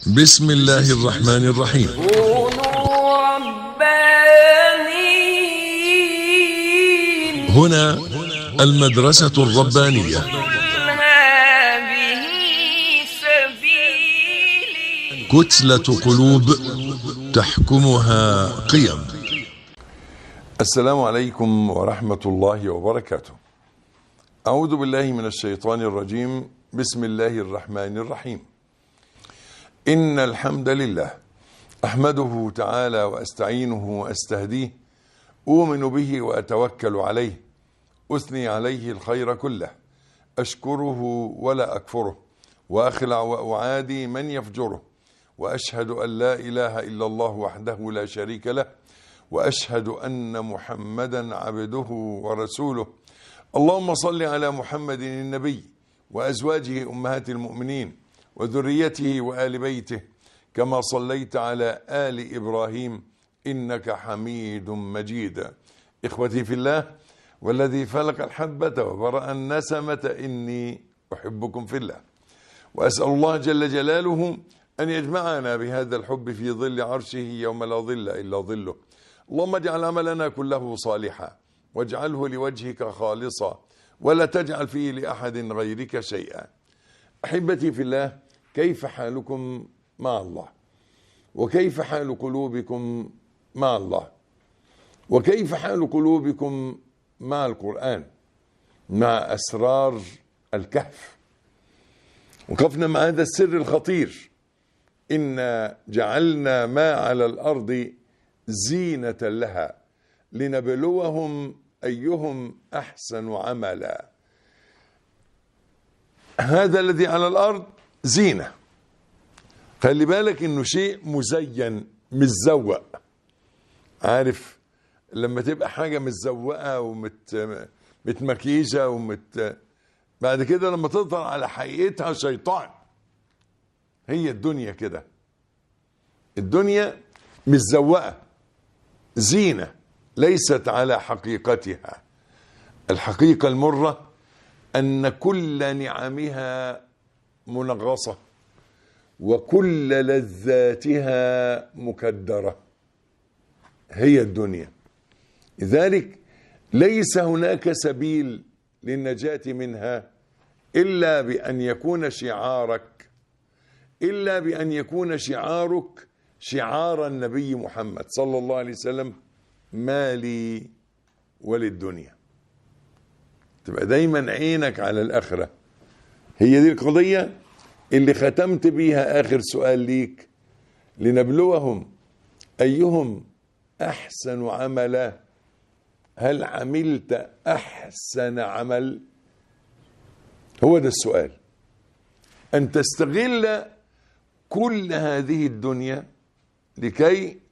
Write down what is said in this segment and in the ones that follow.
بسم الله الرحمن الرحيم كونوا ربانيين هنا المدرسة الربانية قل هذه سبيلي كتلة قلوب تحكمها قيم السلام عليكم ورحمة الله وبركاته. أعوذ بالله من الشيطان الرجيم، بسم الله الرحمن الرحيم. إن الحمد لله أحمده تعالى وأستعينه وأستهديه، أؤمن به وأتوكل عليه، أثني عليه الخير كله، أشكره ولا أكفره، وأخلع وأعادي من يفجره، وأشهد أن لا إله إلا الله وحده لا شريك له، واشهد ان محمدا عبده ورسوله اللهم صل على محمد النبي وازواجه امهات المؤمنين وذريته وال بيته كما صليت على ال ابراهيم انك حميد مجيد اخوتي في الله والذي فلق الحبه وبرا النسمه اني احبكم في الله واسال الله جل جلاله ان يجمعنا بهذا الحب في ظل عرشه يوم لا ظل الا ظله اللهم اجعل عملنا كله صالحا واجعله لوجهك خالصا ولا تجعل فيه لاحد غيرك شيئا احبتي في الله كيف حالكم مع الله وكيف حال قلوبكم مع الله وكيف حال قلوبكم مع القران مع اسرار الكهف وقفنا مع هذا السر الخطير انا جعلنا ما على الارض زينة لها لنبلوهم أيهم أحسن عملا هذا الذي على الأرض زينة خلي بالك إنه شيء مزين متزوق عارف لما تبقى حاجة متزوقة ومت متمكيجة ومت بعد كده لما تظهر على حقيقتها شيطان هي الدنيا كده الدنيا متزوقه زينه ليست على حقيقتها الحقيقه المره ان كل نعمها منغصه وكل لذاتها مكدره هي الدنيا لذلك ليس هناك سبيل للنجاه منها الا بان يكون شعارك الا بان يكون شعارك شعار النبي محمد صلى الله عليه وسلم ما لي وللدنيا تبقى دايما عينك على الآخرة هي دي القضية اللي ختمت بيها آخر سؤال ليك لنبلوهم أيهم أحسن عملا هل عملت أحسن عمل هو ده السؤال أن تستغل كل هذه الدنيا لكي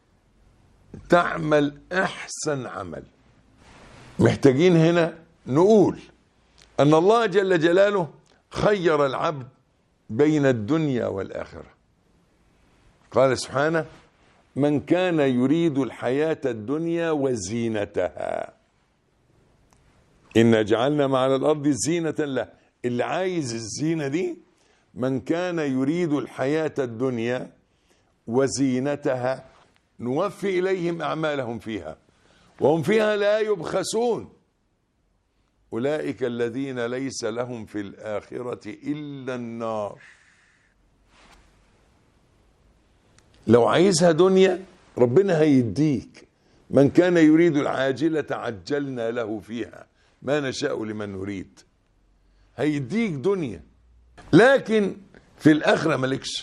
تعمل احسن عمل محتاجين هنا نقول ان الله جل جلاله خير العبد بين الدنيا والاخره قال سبحانه من كان يريد الحياه الدنيا وزينتها إنا جعلنا ما على الأرض زينة له اللي عايز الزينة دي من كان يريد الحياة الدنيا وزينتها نوفي إليهم أعمالهم فيها وهم فيها لا يبخسون أولئك الذين ليس لهم في الآخرة إلا النار لو عايزها دنيا ربنا هيديك من كان يريد العاجلة عجلنا له فيها ما نشاء لمن نريد هيديك دنيا لكن في الآخرة مالكش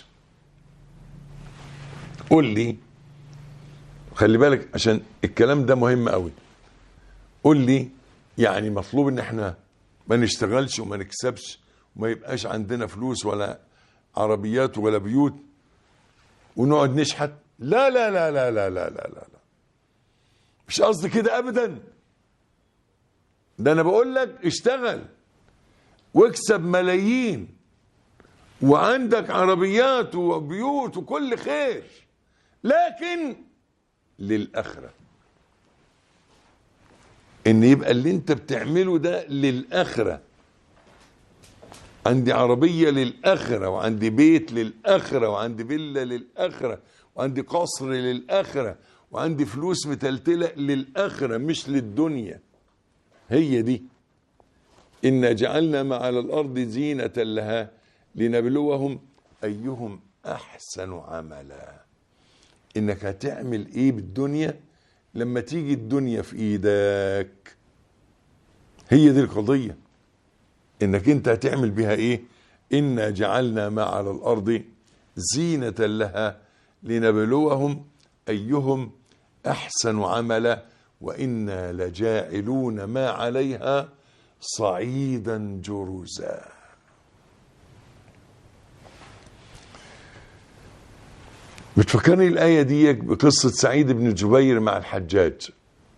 قول لي خلي بالك عشان الكلام ده مهم قوي قول لي يعني مطلوب ان احنا ما نشتغلش وما نكسبش وما يبقاش عندنا فلوس ولا عربيات ولا بيوت ونقعد نشحت لا لا لا لا لا لا لا لا, لا. مش قصدي كده ابدا ده انا بقول لك اشتغل واكسب ملايين وعندك عربيات وبيوت وكل خير لكن للآخرة ان يبقى اللي انت بتعمله ده للآخرة عندي عربية للآخرة وعندي بيت للآخرة وعندي فيلا للآخرة وعندي قصر للآخرة وعندي فلوس متلتلة للآخرة مش للدنيا هي دي إنا جعلنا ما على الأرض زينة لها لنبلوهم أيهم أحسن عملا إنك هتعمل إيه بالدنيا لما تيجي الدنيا في إيدك هي دي القضية إنك أنت هتعمل بها إيه إنا جعلنا ما على الأرض زينة لها لنبلوهم أيهم أحسن عملا وإنا لجاعلون ما عليها صعيدا جرزا بتفكرني الآية دي بقصة سعيد بن جبير مع الحجاج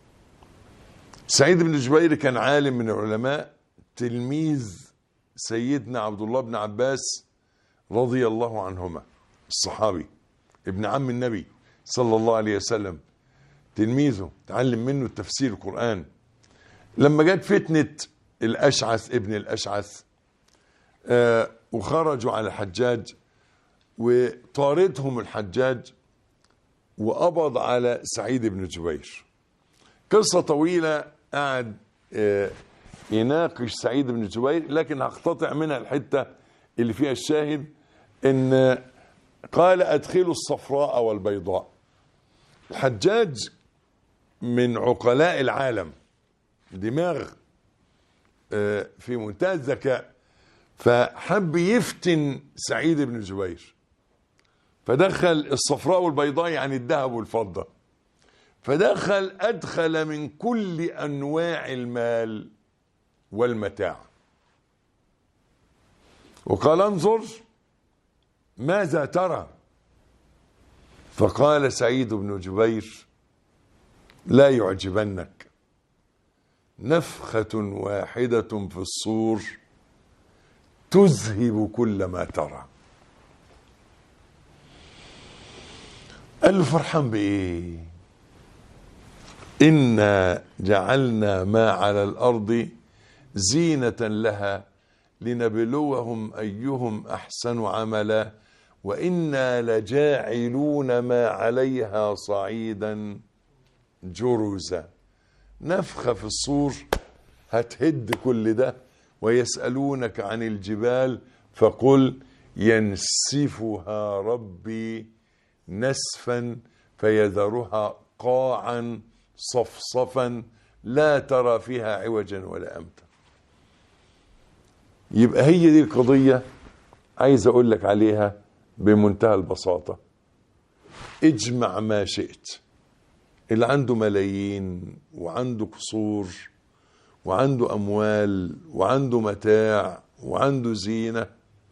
سعيد بن جبير كان عالم من العلماء تلميذ سيدنا عبد الله بن عباس رضي الله عنهما الصحابي ابن عم النبي صلى الله عليه وسلم تلميذه تعلم منه التفسير القرآن لما جت فتنة الأشعث ابن الأشعث آه وخرجوا على الحجاج وطاردهم الحجاج وقبض على سعيد بن جبير قصة طويلة قعد آه يناقش سعيد بن جبير لكن هقتطع منها الحتة اللي فيها الشاهد ان قال ادخلوا الصفراء والبيضاء الحجاج من عقلاء العالم دماغ آه، في منتهى الذكاء فحب يفتن سعيد بن جبير فدخل الصفراء والبيضاء يعني الذهب والفضة فدخل أدخل من كل أنواع المال والمتاع وقال انظر ماذا ترى فقال سعيد بن جبير لا يعجبنك نفخة واحدة في الصور تذهب كل ما ترى قال له فرحان بإيه إنا جعلنا ما على الأرض زينة لها لنبلوهم أيهم أحسن عملا وإنا لجاعلون ما عليها صعيدا جرزا نفخة في الصور هتهد كل ده ويسألونك عن الجبال فقل ينسفها ربي نسفا فيذرها قاعا صفصفا لا ترى فيها عوجا ولا أمتا يبقى هي دي القضية عايز أقول لك عليها بمنتهى البساطة اجمع ما شئت اللي عنده ملايين وعنده قصور وعنده أموال وعنده متاع وعنده زينة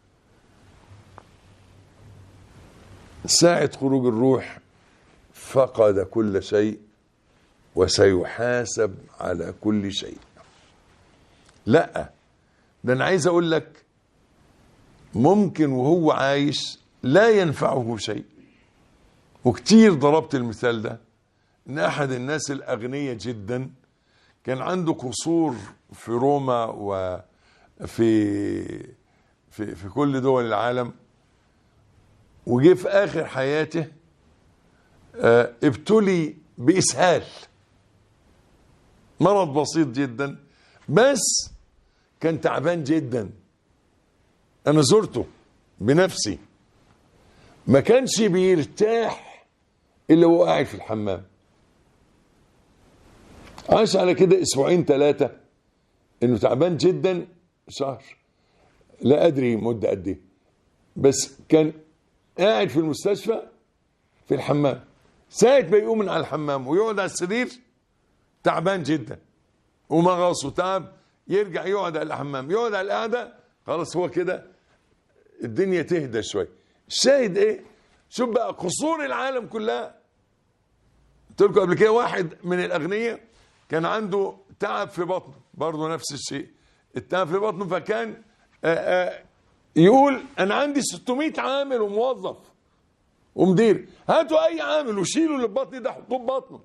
ساعة خروج الروح فقد كل شيء وسيحاسب على كل شيء لا ده انا عايز اقول لك ممكن وهو عايش لا ينفعه شيء وكتير ضربت المثال ده ان احد الناس الاغنياء جدا كان عنده قصور في روما وفي في في كل دول العالم وجه في اخر حياته آه، ابتلي باسهال مرض بسيط جدا بس كان تعبان جدا انا زرته بنفسي ما كانش بيرتاح الا وهو قاعد في الحمام عاش على كده اسبوعين ثلاثه انه تعبان جدا شهر لا ادري مده قد ايه بس كان قاعد في المستشفى في الحمام ساعة ما يقوم من على الحمام ويقعد على السرير تعبان جدا ومغص وتعب يرجع يقعد على الحمام يقعد على القعده خلاص هو كده الدنيا تهدى شويه الشاهد ايه شوف بقى قصور العالم كلها قلت لكم قبل كده واحد من الاغنياء كان عنده تعب في بطنه برضه نفس الشيء التعب في بطنه فكان آآ آآ يقول انا عندي 600 عامل وموظف ومدير هاتوا اي عامل وشيلوا اللي في بطني ده حطوه في بطنه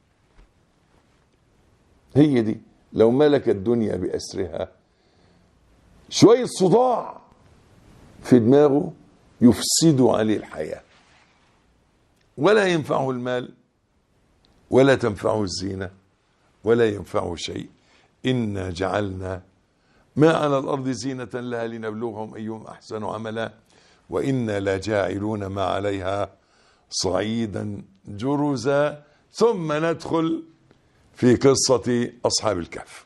هي دي لو ملك الدنيا بأسرها شوية صداع في دماغه يفسدوا عليه الحياة ولا ينفعه المال ولا تنفعه الزينة ولا ينفعه شيء إنا جعلنا ما على الأرض زينة لها لنبلوهم أيهم أحسن عملا وإنا لجاعلون ما عليها صعيدا جرزا ثم ندخل في قصة أصحاب الكهف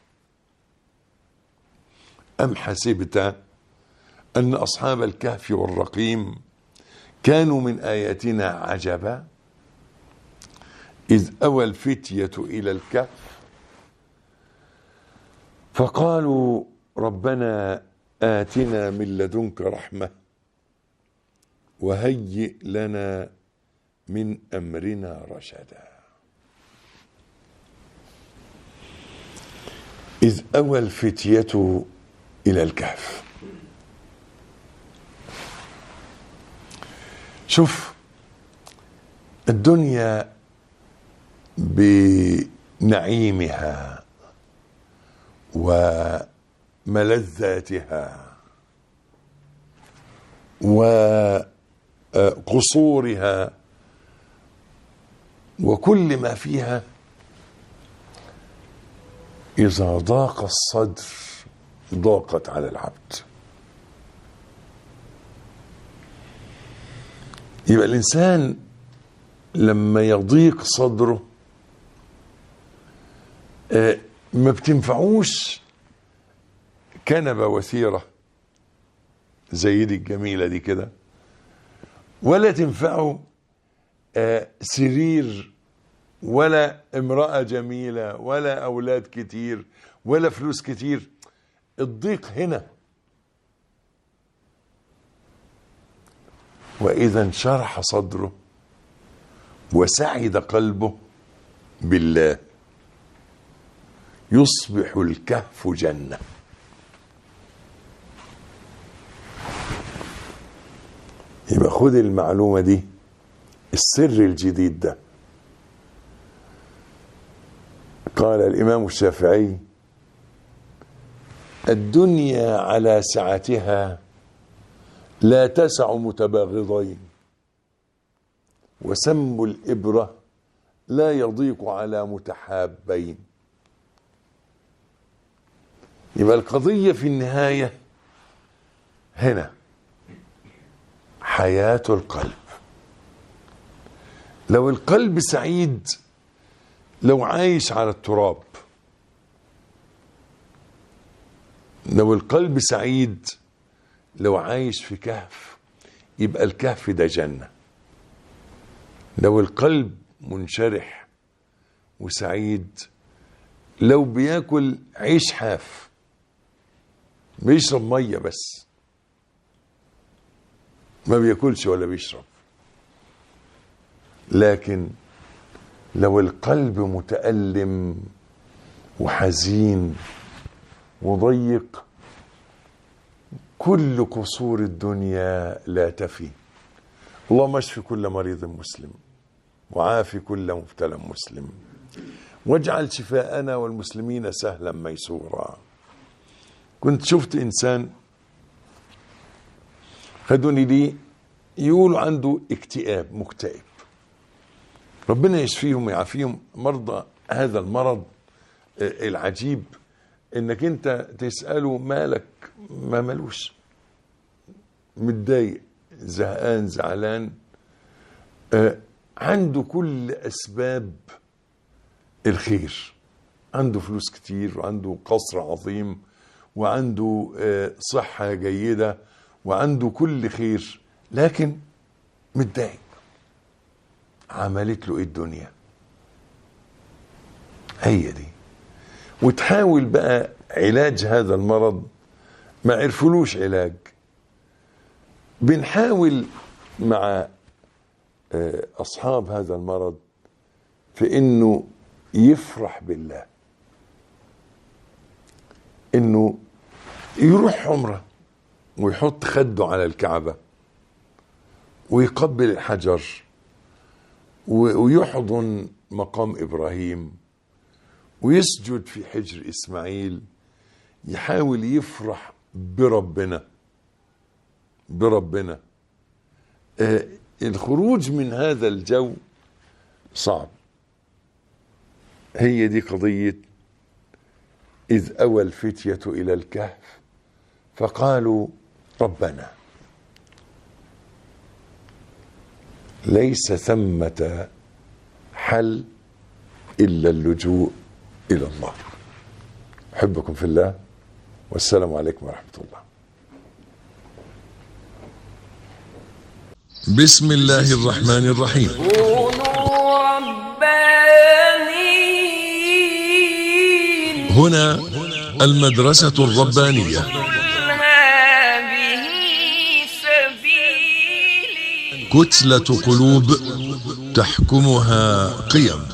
أم حسبت أن أصحاب الكهف والرقيم كانوا من آياتنا عجبا إذ أوى الفتية إلى الكهف فقالوا ربنا آتنا من لدنك رحمة وهيئ لنا من أمرنا رشدا إذ أوى الفتية إلى الكهف شوف الدنيا بنعيمها وملذاتها وقصورها وكل ما فيها إذا ضاق الصدر ضاقت على العبد يبقى الإنسان لما يضيق صدره آه، ما بتنفعوش كنبة وثيرة زي دي الجميلة دي كده ولا تنفعه آه، سرير ولا امرأة جميلة ولا أولاد كتير ولا فلوس كتير الضيق هنا وإذا انشرح صدره وسعد قلبه بالله يصبح الكهف جنة يبقى خد المعلومة دي السر الجديد ده قال الإمام الشافعي الدنيا على سعتها لا تسع متباغضين وسم الإبرة لا يضيق على متحابين يبقى القضية في النهاية هنا حياة القلب لو القلب سعيد لو عايش على التراب لو القلب سعيد لو عايش في كهف يبقى الكهف ده جنة لو القلب منشرح وسعيد لو بياكل عيش حاف بيشرب مية بس ما بياكلش ولا بيشرب لكن لو القلب متألم وحزين وضيق كل قصور الدنيا لا تفي اللهم اشف كل مريض مسلم وعافي كل مبتلى مسلم واجعل شفاءنا والمسلمين سهلا ميسورا كنت شفت انسان خدوني لي يقولوا عنده اكتئاب مكتئب ربنا يشفيهم ويعافيهم مرضى هذا المرض آه، العجيب انك انت تساله مالك ما ملوش متضايق زهقان زعلان آه، عنده كل اسباب الخير عنده فلوس كتير وعنده قصر عظيم وعنده آه، صحة جيدة وعنده كل خير لكن متضايق عملت له ايه الدنيا هي دي وتحاول بقى علاج هذا المرض ما عرفلوش علاج بنحاول مع آه، اصحاب هذا المرض في انه يفرح بالله انه يروح عمره ويحط خده على الكعبه ويقبل الحجر و- ويحضن مقام ابراهيم ويسجد في حجر اسماعيل يحاول يفرح بربنا بربنا آه الخروج من هذا الجو صعب هي دي قضية إذ أوى الفتية إلى الكهف فقالوا ربنا ليس ثمة حل إلا اللجوء إلى الله أحبكم في الله والسلام عليكم ورحمة الله بسم الله الرحمن الرحيم كونوا ربانيين هنا المدرسة الربانية قل هذه سبيلي كتلة قلوب تحكمها قيم